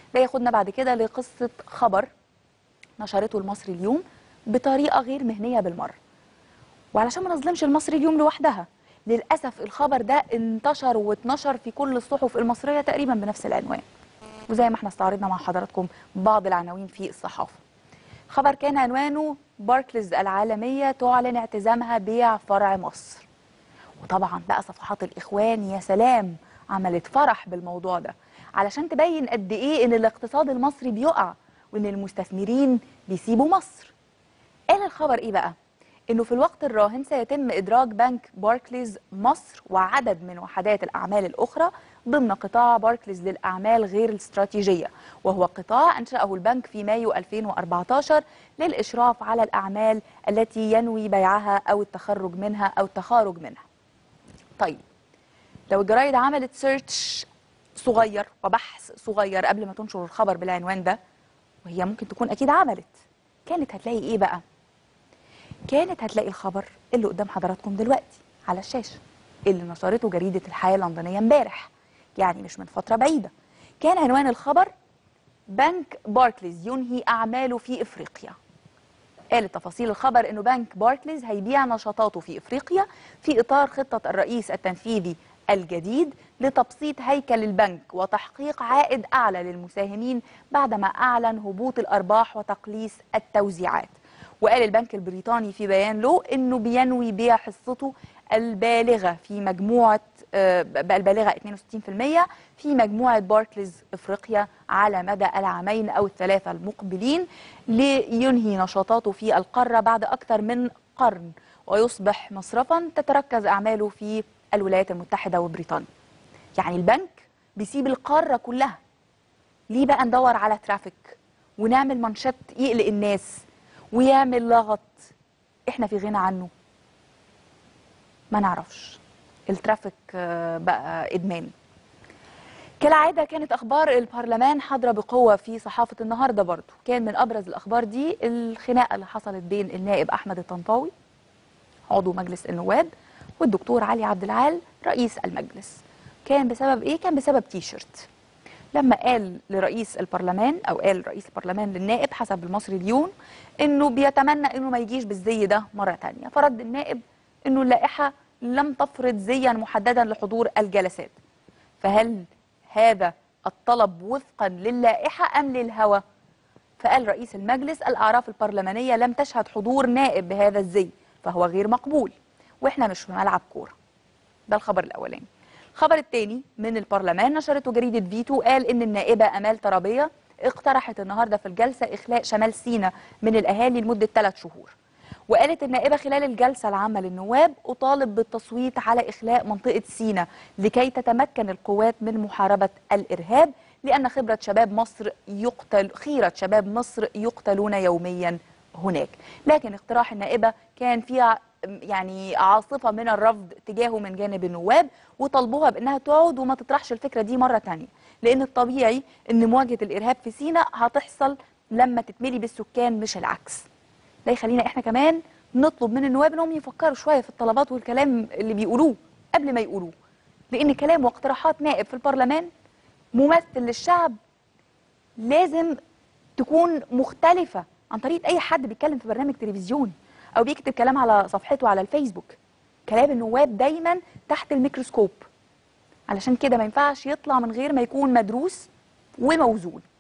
ده ياخدنا بعد كده لقصه خبر نشرته المصري اليوم بطريقه غير مهنيه بالمره وعلشان ما نظلمش المصري اليوم لوحدها للاسف الخبر ده انتشر واتنشر في كل الصحف المصريه تقريبا بنفس العنوان وزي ما احنا استعرضنا مع حضراتكم بعض العناوين في الصحافه خبر كان عنوانه باركليز العالميه تعلن اعتزامها بيع فرع مصر وطبعا بقى صفحات الاخوان يا سلام عملت فرح بالموضوع ده علشان تبين قد ايه ان الاقتصاد المصري بيقع وان المستثمرين بيسيبوا مصر قال الخبر ايه بقى انه في الوقت الراهن سيتم ادراج بنك باركليز مصر وعدد من وحدات الاعمال الاخرى ضمن قطاع باركليز للاعمال غير الاستراتيجيه وهو قطاع انشاه البنك في مايو 2014 للاشراف على الاعمال التي ينوي بيعها او التخرج منها او التخارج منها طيب لو الجرايد عملت سيرش صغير وبحث صغير قبل ما تنشر الخبر بالعنوان ده وهي ممكن تكون اكيد عملت كانت هتلاقي ايه بقى كانت هتلاقي الخبر اللي قدام حضراتكم دلوقتي على الشاشه اللي نشرته جريده الحياه اللندنيه امبارح يعني مش من فتره بعيده كان عنوان الخبر بنك باركليز ينهي اعماله في افريقيا قالت تفاصيل الخبر انه بنك باركليز هيبيع نشاطاته في افريقيا في اطار خطه الرئيس التنفيذي الجديد لتبسيط هيكل البنك وتحقيق عائد اعلى للمساهمين بعدما اعلن هبوط الارباح وتقليص التوزيعات وقال البنك البريطاني في بيان له انه بينوي بيع حصته البالغه في مجموعه آه، البالغه 62% في مجموعه باركليز افريقيا على مدى العامين او الثلاثه المقبلين لينهي نشاطاته في القاره بعد اكثر من قرن ويصبح مصرفا تتركز اعماله في الولايات المتحده وبريطانيا. يعني البنك بيسيب القاره كلها. ليه بقى ندور على ترافيك ونعمل منشط يقلق الناس ويعمل لغط احنا في غنى عنه ما نعرفش الترافيك آه، بقى ادمان كالعادة كانت أخبار البرلمان حاضرة بقوة في صحافة النهاردة برضو كان من أبرز الأخبار دي الخناقة اللي حصلت بين النائب أحمد الطنطاوي عضو مجلس النواب والدكتور علي عبد العال رئيس المجلس كان بسبب إيه؟ كان بسبب تيشيرت لما قال لرئيس البرلمان او قال رئيس البرلمان للنائب حسب المصري اليوم انه بيتمنى انه ما يجيش بالزي ده مره تانية فرد النائب انه اللائحه لم تفرض زيا محددا لحضور الجلسات فهل هذا الطلب وفقا للائحه ام للهوى فقال رئيس المجلس الاعراف البرلمانيه لم تشهد حضور نائب بهذا الزي فهو غير مقبول واحنا مش في ملعب كوره ده الخبر الاولاني الخبر الثاني من البرلمان نشرته جريدة فيتو قال إن النائبة أمال ترابية اقترحت النهاردة في الجلسة إخلاء شمال سينا من الأهالي لمدة ثلاث شهور وقالت النائبة خلال الجلسة العامة للنواب أطالب بالتصويت على إخلاء منطقة سينا لكي تتمكن القوات من محاربة الإرهاب لأن خبرة شباب مصر يقتل خيرة شباب مصر يقتلون يوميا هناك لكن اقتراح النائبة كان فيها يعني عاصفة من الرفض تجاهه من جانب النواب وطلبوها بأنها تقعد وما تطرحش الفكرة دي مرة تانية لأن الطبيعي أن مواجهة الإرهاب في سيناء هتحصل لما تتملي بالسكان مش العكس ده يخلينا إحنا كمان نطلب من النواب أنهم يفكروا شوية في الطلبات والكلام اللي بيقولوه قبل ما يقولوه لأن كلام واقتراحات نائب في البرلمان ممثل للشعب لازم تكون مختلفة عن طريقة أي حد بيتكلم في برنامج تلفزيوني او بيكتب كلام على صفحته على الفيسبوك كلام النواب دايما تحت الميكروسكوب علشان كده ما ينفعش يطلع من غير ما يكون مدروس وموزون